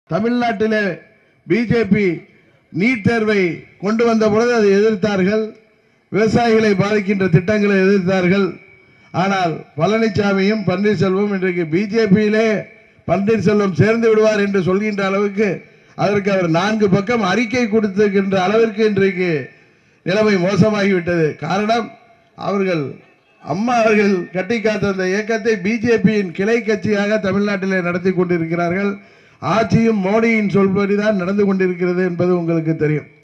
தமிழ்நாட்டிலே BJP NEET தேர்வை கொண்டு வந்த பொழுது அதை எதிர்த்தார்கள் விவசாயிகளை பாதிக்கின்ற திட்டங்களை எதிர்த்தார்கள் ஆனால் பழனிசாமியும் பன்னீர்செல்வம் இன்றைக்கு பிஜேபியிலே பன்னீர்செல்வம் சேர்ந்து விடுவார் என்று சொல்கின்ற அளவுக்கு அதற்கு அவர் நான்கு பக்கம் அறிக்கை கொடுத்திருக்கின்ற அளவிற்கு இன்றைக்கு நிலைமை மோசமாகிவிட்டது காரணம் அவர்கள் அம்மா அவர்கள் கட்டி காத்த அந்த இயக்கத்தை பிஜேபியின் கிளை கட்சியாக தமிழ்நாட்டிலே நடத்தி கொண்டிருக்கிறார்கள் ஆட்சியும் மோடியின் சொல்படிதான் நடந்து கொண்டிருக்கிறது என்பது உங்களுக்கு தெரியும்